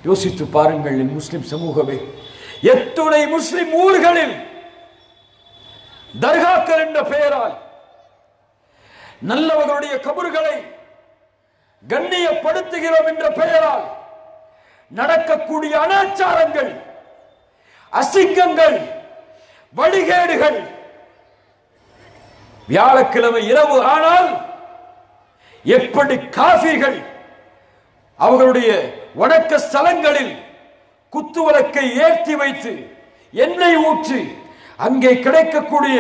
யோசித்து பாருங்கள் என் முஸ்லிம் சமூகமே எத்துணை முஸ்லிம் ஊர்களில் தர்காக்கள் என்ற பெயரால் நல்லவர்களுடைய கபறுகளை கண்ணியப்படுத்துகிறோம் என்ற பெயரால் நடக்கக்கூடிய அனாச்சாரங்கள் அசிங்கங்கள் வழிகேடுகள் வியாழக்கிழமை இரவு ஆனால் எப்படி காஃபிர்கள் அவர்களுடைய வணக்க ஸ்தலங்களில் குத்துவிளக்கை ஏற்றி வைத்து எண்ணெய் ஊற்றி அங்கே கிடைக்கக்கூடிய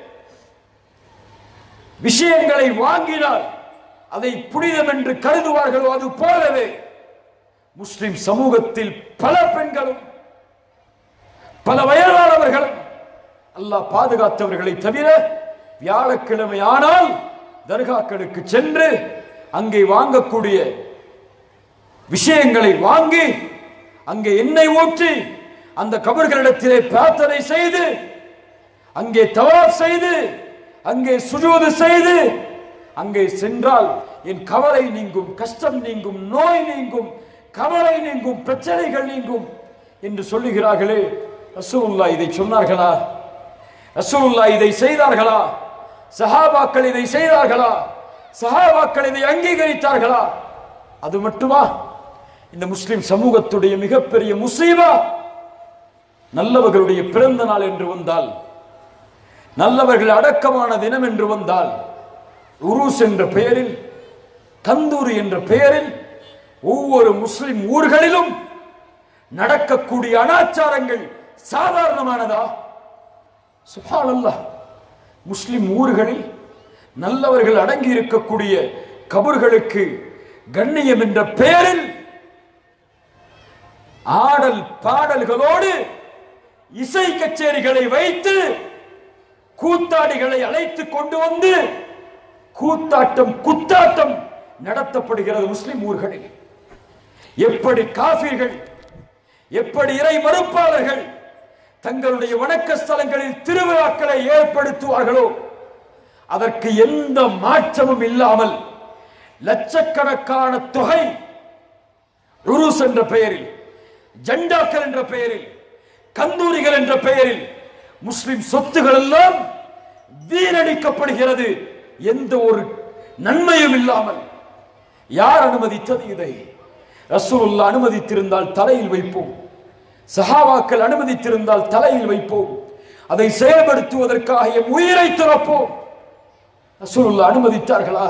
விஷயங்களை வாங்கினால் அதை புனிதம் என்று கருதுவார்களோ அது போலவே முஸ்லிம் சமூகத்தில் பல பெண்களும் பல வயதானவர்களும் அல்லாஹ் பாதுகாத்தவர்களை தவிர வியாழக்கிழமை ஆனால் தர்காக்களுக்கு சென்று அங்கே வாங்கக்கூடிய விஷயங்களை வாங்கி அங்கே எண்ணெய் ஊற்றி அந்த கபர்களிடத்திலே பிரார்த்தனை செய்து அங்கே தவாப் செய்து அங்கே சுஜூது செய்து அங்கே சென்றால் என் கவலை நீங்கும் கஷ்டம் நீங்கும் நோய் நீங்கும் கவலை நீங்கும் பிரச்சனைகள் நீங்கும் என்று சொல்லுகிறார்களே ரசூலுல்லாஹ் இதை சொன்னார்களா ரசூலுல்லாஹ் இதை செய்தார்களா சஹாபாக்கள் இதை செய்தார்களா சஹாபாக்கள் இதை அங்கீகரித்தார்களா அது மட்டுமா இந்த முஸ்லிம் சமூகத்துடைய மிகப்பெரிய முசீபா நல்லவர்களுடைய பிறந்த நாள் என்று வந்தால் நல்லவர்கள் அடக்கமான தினம் என்று வந்தால் உருஸ் என்ற பெயரில் கந்தூரி என்ற பெயரில் ஒவ்வொரு முஸ்லிம் ஊர்களிலும் நடக்கக்கூடிய அனாச்சாரங்கள் சாதாரணமானதா சுபானல்லா முஸ்லிம் ஊர்களில் நல்லவர்கள் அடங்கி இருக்கக்கூடிய கபர்களுக்கு கண்ணியம் என்ற பெயரில் ஆடல் பாடல்களோடு இசை கச்சேரிகளை வைத்து கூத்தாடிகளை அழைத்து கொண்டு வந்து கூத்தாட்டம் குத்தாட்டம் நடத்தப்படுகிறது முஸ்லிம் ஊர்களில் எப்படி காஃபிர்கள் எப்படி இறை மறுப்பாளர்கள் தங்களுடைய வணக்க ஸ்தலங்களில் திருவிழாக்களை ஏற்படுத்துவார்களோ அதற்கு எந்த மாற்றமும் இல்லாமல் லட்சக்கணக்கான தொகை உருஸ் என்ற பெயரில் ஜண்டாக்கள் என்ற பெயரில் கந்தூரிகள் என்ற பெயரில் முஸ்லிம் சொத்துகள் எல்லாம் வீணடிக்கப்படுகிறது எந்த ஒரு நன்மையும் இல்லாமல் யார் அனுமதித்தது இதை ரசூலுல்லா அனுமதித்திருந்தால் தலையில் வைப்போம் சஹாபாக்கள் அனுமதித்திருந்தால் தலையில் வைப்போம் அதை செயல்படுத்துவதற்காக என் உயிரை துறப்போம் ரசூலுல்லா அனுமதித்தார்களா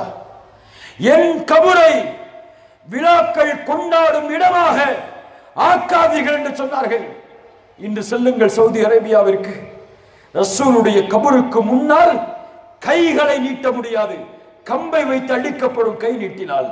என் கபரை விழாக்கள் கொண்டாடும் இடமாக ஆக்காதீர்கள் என்று சொன்னார்கள் இன்று செல்லுங்கள் சவுதி அரேபியாவிற்கு ரசூலுடைய கபருக்கு முன்னால் கைகளை நீட்ட முடியாது கம்பை வைத்து அடிக்கப்படும் கை நீட்டினால்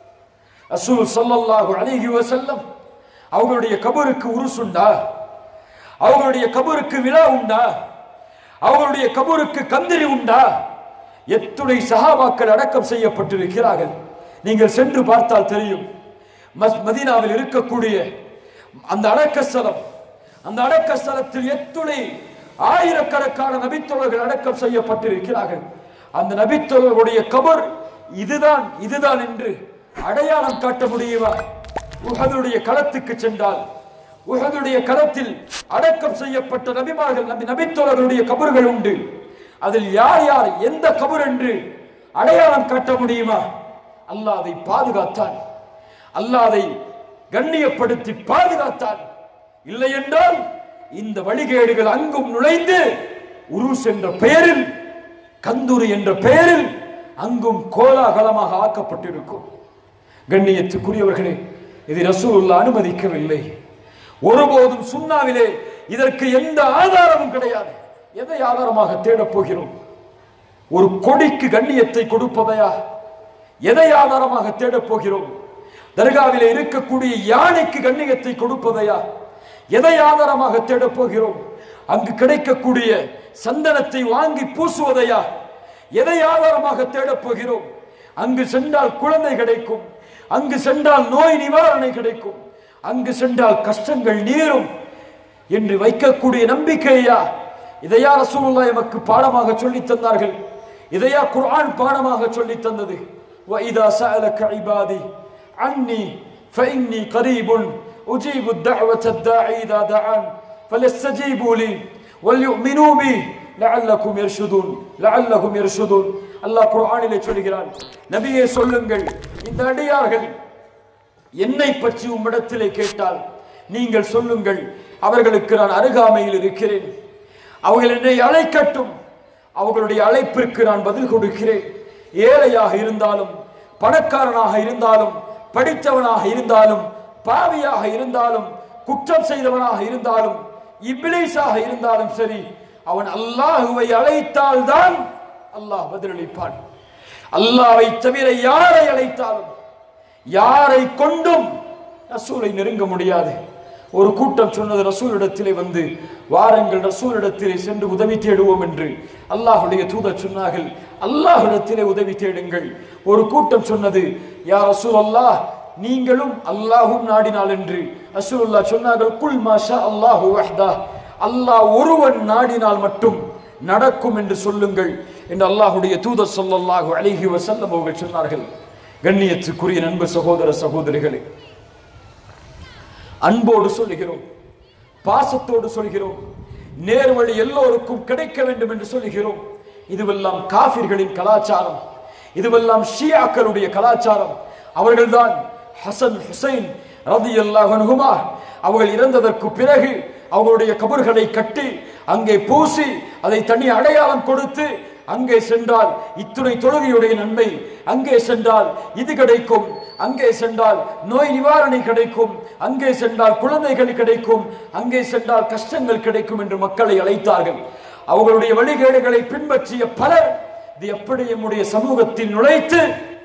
ரசூல் ஸல்லல்லாஹு அலைஹி வஸல்லம் அவங்களுடைய கபருக்கு உருசுண்டா அவங்களுடைய கபருக்கு விழா உண்டா அவங்களுடைய கபருக்கு கந்திரி உண்டா எத்துணை சஹாபாக்கள் அடக்கம் செய்யப்பட்டிருக்கிறார்கள் நீங்கள் சென்று பார்த்தால் தெரியும் மஸ்- மதீனாவில் இருக்கக்கூடிய அந்த அடக்கஸ்தலம் அந்த அடக்கஸ்தலத்தில் எத்துணை ஆயிரக்கணக்கான நபித்தோழர்கள் அடக்கம் செய்யப்பட்டிருக்கிறார்கள் அந்த நபித்தோழர்களுடைய கபர் இதுதான் இதுதான் என்று அடையாளம் காட்ட முடியுமா உஹதுடைய களத்துக்கு சென்றால் உஹதுடைய களத்தில் அடக்கம் செய்யப்பட்ட நபிமார்கள் நபி நபித்தோழர்களுடைய கபர்கள் உண்டு அதில் யார் யார் எந்த கபர் என்று அடையாளம் காட்ட முடியுமா அல்லாஹ் அதை பாதுகாத்தான் அல்லாஹ் அதை கண்ணியப்படுத்தி பாதுகாத்தான் இல்லை என்றால் இந்த வழிகேடுகள் அங்கும் நுழைந்து உருஸ் என்ற பெயரில் கந்தூரி என்ற பெயரில் அங்கும் கோலாகலமாக ஆக்கப்பட்டிருக்கும் கண்ணியத்துக்குரியவர்களே இதை ரசூலுல்லாஹ் அனுமதிக்கவில்லை ஒருபோதும் சுண்ணாவிலே இதற்கு எந்த ஆதாரமும் கிடையாது எதை ஆதாரமாக தேடப் போகிறோம் ஒரு கொடிக்கு கண்ணியத்தை கொடுப்பதையா எதை ஆதாரமாக தேடப் போகிறோம் தர்காவிலே இருக்கக்கூடிய யானைக்கு கண்ணியத்தை கொடுப்பதையா எதை ஆதாரமாக தேடப் போகிறோம் அங்கு கிடைக்கக்கூடிய சந்தனத்தை வாங்கி பூசுவதையா எதை ஆதாரமாக தேடப் போகிறோம் அங்கு சென்றால் குழந்தை கிடைக்கும் அங்கு சென்றால் நோய் நிவாரணை கிடைக்கும் அங்கு சென்றால் கஷ்டங்கள் நீரும் என்று வைக்கக்கூடிய நம்பிக்கையா இதையா ரசூலுல்லாஹ் எமக்கு பாடமாக சொல்லித் தந்தார்கள் இதையா குர்ஆன் பாடமாக சொல்லித் தந்தது وَإِذَا سَأَلَكَ عِبَادِي عَنِّي فَإِنِّي قَرِيبٌ أجيب الدعوة الداعي إذا دعان فليستجيبوا لي وليؤمنوا بي لعلكم يرشدون لعلهم يرشدون அல்லாஹ் குர்ஆனிலே சொல்கிறான் நபியே சொல்லுங்கள் இந்த அடியார்கள் என்னை பற்றி உம்மிடத்திலே கேட்டால் நீங்கள் சொல்லுங்கள் அவர்களுக்கு நான் அருகாமையில் இருக்கிறேன் அவர்கள் என்னை அழைக்கட்டும் அவர்களுடைய அழைப்பிற்கு நான் பதில் கொடுக்கிறேன் ஏழையாக இருந்தாலும் பணக்காரனாக இருந்தாலும் படித்தவனாக இருந்தாலும் பாவியாக இருந்தாலும் குற்றம் செய்தவனாக இருந்தாலும் இப்லீஸாக இருந்தாலும் சரி அவன் அல்லாஹுவை அழைத்தால் தான் அல்லாஹ் பதிலளிப்பான் அல்லாஹ்வை தவிர யாரை அழைத்தாலும் யாரை கொண்டும் ரசூலை நெருங்க முடியாது ஒரு கூட்டம் சொன்னது ரசூலிடத்திலே வந்து வாருங்கள் ரசூலிடத்திலே சென்று உதவி தேடுவோம் என்று அல்லாஹுடைய தூதர் சொன்னார்கள் அல்லாஹ்விடத்திலே உதவி தேடுங்கள் ஒரு கூட்டம் சொன்னது யா ரசூல் அல்லாஹ் நீங்களும் அல்லாஹும் நாடினால் என்று ரசூலுல்லா சொன்னார்கள் குல் மாஷா அல்லாஹு வஹ்தா அல்லாஹ் ஒருவன் நாடினால் மட்டும் நடக்கும் என்று சொல்லுங்கள் என்று அல்லாஹுடைய தூதர் ஸல்லல்லாஹு அலைஹி வஸல்லம் அவர்கள் சொன்னார்கள் கண்ணியத்துக்குரிய நண்பர் சகோதர சகோதரிகளே அன்போடு சொல்லுகிறோம் பாசத்தோடு சொல்கிறோம் நேர்வழி எல்லோருக்கும் கிடைக்க வேண்டும் என்று சொல்லுகிறோம் இதுவெல்லாம் காபிர்களின் கலாச்சாரம் இதுவெல்லாம் ஷியாக்களுடைய கலாச்சாரம் அவர்கள்தான் ஹசன் ஹுசைன் ரதியல்லாஹு அன்ஹுமா அவர்கள் இறந்ததற்கு பிறகு அவர்களுடைய கபர்களை கட்டி அங்கே பூசி அதை தனி அடையாளம் கொடுத்து அங்கே சென்றால் இத்துணை தொழுகையுடைய நன்மை அங்கே சென்றால் இது கிடைக்கும் அங்கே சென்றால் நோய் நிவாரணை கிடைக்கும் அங்கே சென்றால் குழந்தைகள் கிடைக்கும் அங்கே சென்றால் கஷ்டங்கள் கிடைக்கும் என்று மக்களை அழைத்தார்கள் அவர்களுடைய வழிகேடுகளை பின்பற்றிய பலர் இது எப்படி எம்முடைய சமூகத்தில் நுழைத்து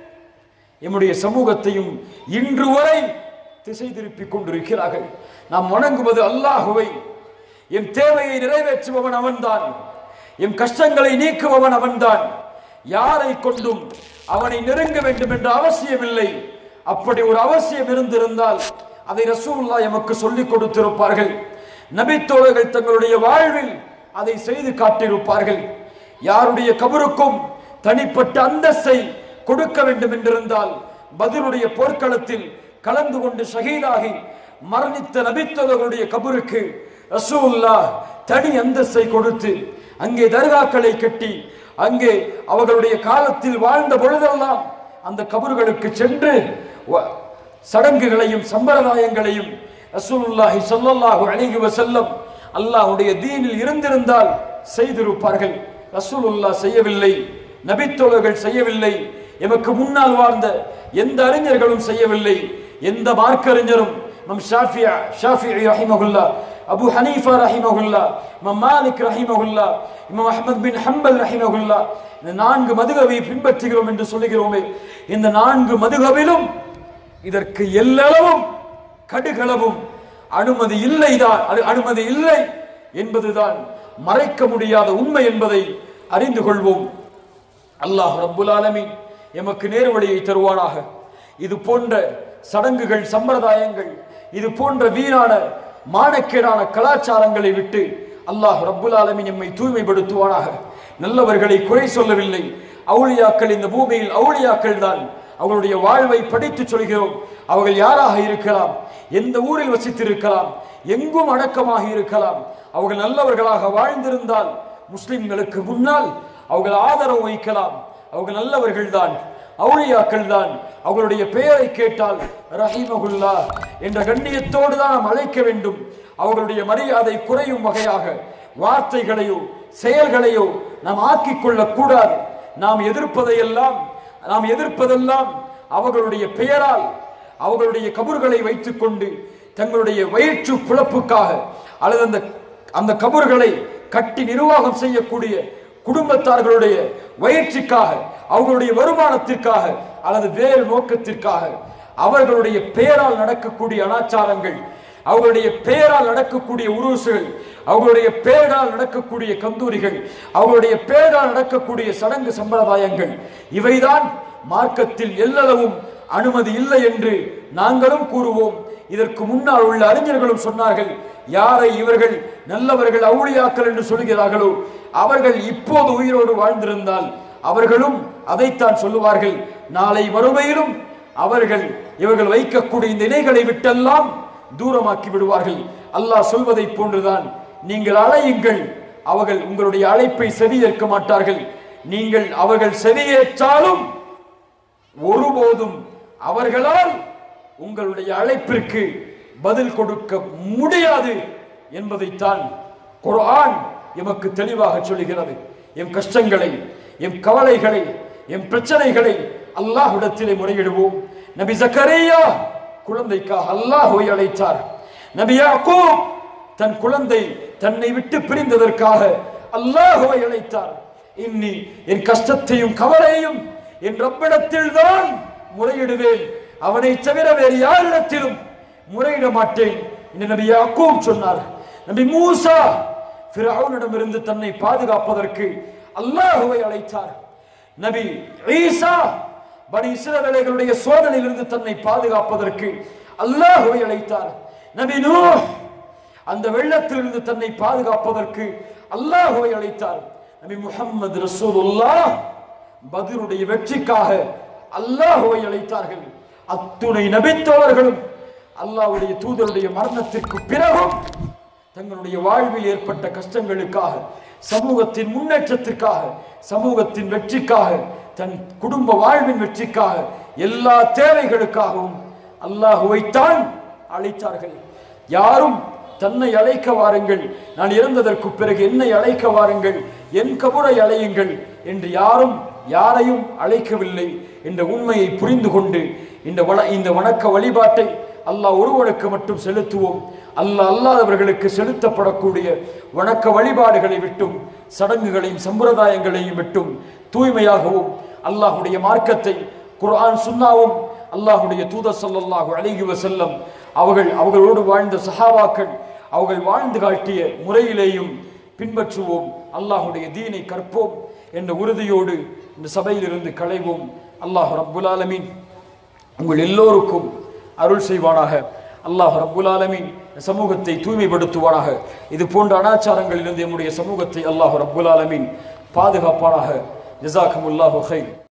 எம்முடைய சமூகத்தையும் இன்று வரை திசை திருப்பிக் கொண்டிருக்கிறார்கள் நாம் வணங்குவது அல்லாஹுவை என் தேவையை நிறைவேற்றுபவன் அவன்தான் என் கஷ்டங்களை நீக்குபவன் அவன்தான் யாரை கொண்டும் அவனை நெருங்க வேண்டும் என்ற அவசியமில்லை அப்படி ஒரு அவசியம் இருந்திருந்தால் அதை ரசூலுல்லா எமக்கு சொல்லிக் கொடுத்திருப்பார்கள் நபித்தோழர்கள் தங்களுடைய வாழ்வில் அதை செய்து காட்டியிருப்பார்கள் யாருடைய கபருக்கும் தனிப்பட்ட அந்தஸ்தை கொடுக்க வேண்டும் என்றிருந்தால் பதிலுடைய போர்க்களத்தில் கலந்து கொண்டு ஷஹீதாகி மரணித்த நபித்தோழர்களுடைய கபருக்கு ரசூலுல்லா தனி அந்தஸ்தை கொடுத்து அங்கே தர்காக்களை கட்டி அங்கே அவர்களுடைய காலத்தில் வாழ்ந்த பொழுதெல்லாம் அந்த கபர்களுக்கு சென்று வ- சடங்குகளையும் சம்பிரதாயங்களையும் ரசூலுல்லாஹி ஸல்லல்லாஹு அலைஹி வஸல்லம் அல்லாஹ்வுடைய தீனில் இருந்திருந்தால் செய்திருப்பார்கள் ரசூலுல்லாஹ் செய்யவில்லை நபித்தோழர்கள் செய்யவில்லை எமக்கு முன்னால் வாழ்ந்த எந்த அறிஞர்களும் செய்யவில்லை எந்த மார்க்கறிஞரும் நம் ஷாஃபியா ஷாஃபிஇ ரஹிமஹுல்லா அபு ஹனீஃபா ரஹிமஹுல்லா இமாம் மாலிக் ரஹிமஹுல்லா இமாம் அஹ்மத் பின் ஹம்பல் ரஹிமஹுல்லா இந்த நான்கு மதுகவை பின்பற்றுகிறோம் என்று சொல்லுகிறோமே இந்த நான்கு மதுகவிலும் இதற்கு எல்லளவும் கடுகளவும் அனுமதி இல்லைதான் அனு- அனுமதி இல்லை என்பதுதான் மறைக்க முடியாத உண்மை என்பதை அறிந்து கொள்வோம் அல்லாஹ் ரப்புல் ஆலமீன் எமக்கு நேர்வழியை தருவானாக இது போன்ற சடங்குகள் சம்பிரதாயங்கள் இது போன்ற வீணான மானக்கேடான கலாச்சாரங்களை விட்டு அல்லாஹ் ரப்புல் ஆலமீன் எம்மை தூய்மைப்படுத்துவானாக நல்லவர்களை குறை சொல்லவில்லை அவுளியாக்கள் இந்த பூமியில் அவுளியாக்கள் தான் அவர்களுடைய வாழ்வை படித்து சொல்கிறோம் அவர்கள் யாராக இருக்கலாம் எந்த ஊரில் வசித்திருக்கலாம் எங்கும் அடக்கமாக இருக்கலாம் அவர்கள் நல்லவர்களாக வாழ்ந்திருந்தால் முஸ்லிம்களுக்கு முன்னால் அவர்கள் ஆதரவு வைக்கலாம் அவர்கள் நல்லவர்கள் தான் அவுளியாக்கள் தான் அவர்களுடைய பெயரை கேட்டால் ரஹீமகுல்லா என்ற கண்ணியத்தோடு தான் நாம் அழைக்க வேண்டும் அவர்களுடைய மரியாதை குறையும் வகையாக வார்த்தைகளையோ செயல்களையோ நாம் ஆக்கிக் கொள்ளக் கூடாது நாம் எதிர்ப்பதையெல்லாம் நாம் எதிர்ப்பதெல்லாம் அவர்களுடைய பெயரால் அவர்களுடைய கபர்களை வைத்துக்கொண்டு தங்களுடைய வயிற்று பிழப்புக்காக அல்லது அந்த அந்த கபர்களை கட்டி நிர்வாகம் செய்யக்கூடிய குடும்பத்தார்களுடைய வயிற்றுக்காக அவர்களுடைய வருமானத்திற்காக அல்லது வேறு நோக்கத்திற்காக அவர்களுடைய பெயரால் நடக்கக்கூடிய அனாச்சாரங்கள் அவர்களுடைய பெயரால் நடக்கக்கூடிய உருசுகள் அவர்களுடைய பெயரால் நடக்கக்கூடிய கந்தூரிகள் அவர்களுடைய பெயரால் நடக்கக்கூடிய சடங்கு சம்பிரதாயங்கள் இவைதான் மார்க்கத்தில் எல்லளவும் அனுமதி இல்லை என்று நாங்களும் கூறுவோம் இதற்கு முன்னால் உள்ள அறிஞர்களும் சொன்னார்கள் யாரை இவர்கள் நல்லவர்கள் அவுளியாக்கள் என்று சொல்கிறார்களோ அவர்கள் இப்போது உயிரோடு வாழ்ந்திருந்தால் அவர்களும் அதைத்தான் சொல்லுவார்கள் நாளை மறுமையிலும் அவர்கள் இவர்கள் வைக்கக்கூடிய இந்த இணைகளை விட்டெல்லாம் தூரமாக்கி விடுவார்கள் அல்லாஹ் சொல்வதை போன்றுதான் நீங்கள் அழையுங்கள் அவர்கள் உங்களுடைய அழைப்பை செவியேற்க மாட்டார்கள் நீங்கள் அவர்கள் செவியேற்றாலும் ஒருபோதும் அவர்களால் உங்களுடைய அழைப்பிற்கு பதில் கொடுக்க முடியாது என்பதைத்தான் குர்ஆன் எமக்கு தெளிவாக சொல்லுகிறது எம் கஷ்டங்களை எம் கவலைகளை எம் பிரச்சனைகளை அல்லாஹ்விடத்திலே முறையிடுவோம் நபி ஜக்கரியா குழந்தைக்காக அல்லாஹ்வை அழைத்தார் நபி யாக்கூப் தன் குழந்தை தன்னை விட்டு பிரிந்ததற்காக அல்லாஹ்வை அழைத்தார் இன்னி என் கஷ்டத்தையும் கவலையையும் என் ரப்பிடத்தில் தான் முறையிடுவேன் அவனை தவிர வேறு யாரிடத்திலும் முறையிட மாட்டேன் என்று நபி யாக்கூப் சொன்னார் நபி மூசா ஃபிரௌனிடமிருந்து தன்னை பாதுகாப்பதற்கு அல்லாஹ்வை அழைத்தார் நபி ஈசா பனி இஸ்ரவேலர்களுடைய சோதனையிலிருந்து தன்னை பாதுகாப்பதற்கு அல்லாஹ்வை அழைத்தார் நபி நூஹ் அந்த வெள்ளத்திலிருந்து தன்னை பாதுகாப்பதற்கு அல்லாஹ்வை அழைத்தார் நபி முஹம்மது ரசூலுல்லாஹ் பதிலுடைய வெற்றிக்காக அல்லாஹ்வை அழைத்தார்கள் அத்துணை நபித்தோழர்களும் அல்லாஹ்வுடைய தூதருடைய மரணத்திற்கு பிறகும் தங்களுடைய வாழ்வில் ஏற்பட்ட கஷ்டங்களுக்காக சமூகத்தின் முன்னேற்றத்திற்காக சமூகத்தின் வெற்றிக்காக தன் குடும்ப வாழ்வின் வெற்றிக்காக எல்லா தேவைகளுக்காகவும் அல்லாஹுவைத்தான் அழைத்தார்கள் யாரும் தன்னை அழைக்க வாருங்கள் நான் இறந்ததற்கு பிறகு என்னை அழைக்க வாருங்கள் என் கபுரை அழையுங்கள் என்று யாரும் யாரையும் அழைக்கவில்லை என்ற உண்மையை புரிந்து கொண்டு இந்த வன இந்த வணக்க வழிபாட்டை அல்லாஹ் ஒருவனுக்கு மட்டும் செலுத்துவோம் அல்லாஹ் அல்லாதவர்களுக்கு செலுத்தப்படக்கூடிய வணக்க வழிபாடுகளை விட்டும் சடங்குகளையும் சம்பிரதாயங்களையும் விட்டும் தூய்மையாகவும் அல்லாஹுடைய மார்க்கத்தை குர்ஆன் சுன்னாவும் அல்லாஹுடைய தூதர் ஸல்லல்லாஹு அலைஹி வஸல்லம் அவர்கள் அவர்களோடு வாழ்ந்த சஹாபாக்கள் அவர்கள் வாழ்ந்து காட்டிய முறையிலேயும் பின்பற்றுவோம் அல்லாஹுடைய தீனை கற்போம் என்ற உறுதியோடு இந்த சபையிலிருந்து களைவோம் அல்லாஹ் ரப்புல் ஆலமீன் உங்கள் எல்லோருக்கும் அருள் செய்வானாக அல்லாஹ் ரப்புல் ஆலமீன் சமூகத்தை தூய்மைப்படுத்துவானாக இது போன்ற அனாச்சாரங்களிலிருந்து நம்முடைய சமூகத்தை அல்லாஹ் ரப்புல் ஆலமீன் பாதுகாப்பானாக ஜஸாக்கமுல்லாஹு ஹைர்